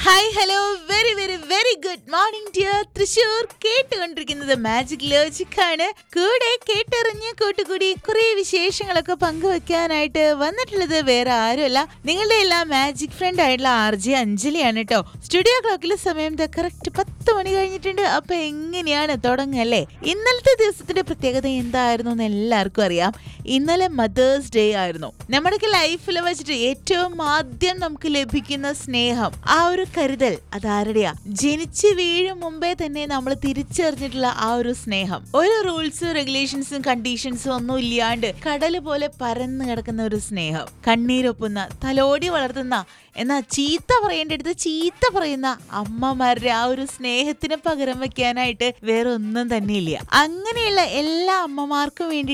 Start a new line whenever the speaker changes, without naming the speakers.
hi hello very very very good morning dear Thrissur കേട്ടുകൊണ്ടിരിക്കുന്നത് magic logic ആണ് കൂടെ കേട്ടറിഞ്ഞ് കൂട്ടുകൂടി കുറെ വിശേഷങ്ങളൊക്കെ പങ്കുവെക്കാനായിട്ട് വന്നിട്ടുള്ളത് വേറെ ആരുമല്ല നിങ്ങളുടെ എല്ലാം മാജിക് ഫ്രണ്ട് ആയിട്ടുള്ള ആർ ജെ അഞ്ജലിയാണ് കേട്ടോ സ്റ്റുഡിയോ ക്ലോക്കിൽ സമയം കറക്റ്റ് പത്ത് മണി കഴിഞ്ഞിട്ടുണ്ട് അപ്പൊ എങ്ങനെയാണ് തുടങ്ങല്ലേ ഇന്നലത്തെ ദിവസത്തിന്റെ പ്രത്യേകത എന്തായിരുന്നു എന്ന് എല്ലാവർക്കും അറിയാം ഇന്നലെ മദേഴ്സ് ഡേ ആയിരുന്നു നമ്മുടെ ലൈഫിൽ വെച്ചിട്ട് ഏറ്റവും ആദ്യം നമുക്ക് ലഭിക്കുന്ന സ്നേഹം ആ ഒരു കരുതൽ അതാരുടെയാ ജനിച്ച് വീഴും മുമ്പേ തന്നെ നമ്മൾ തിരിച്ചറിഞ്ഞിട്ടുള്ള ആ ഒരു സ്നേഹം ഒരു റൂൾസും റെഗുലേഷൻസും കണ്ടീഷൻസും ഒന്നും ഇല്ലാണ്ട് കടല് പോലെ പരന്നു കിടക്കുന്ന ഒരു സ്നേഹം കണ്ണീരൊപ്പുന്ന തലോടി വളർത്തുന്ന എന്നാ ചീത്ത പറയേണ്ടടുത്ത് ചീത്ത പറയുന്ന അമ്മമാരുടെ ആ ഒരു സ്നേഹത്തിന് പകരം വെക്കാനായിട്ട് വേറെ ഒന്നും തന്നെ ഇല്ല അങ്ങനെയുള്ള എല്ലാ അമ്മമാർക്കും വേണ്ടി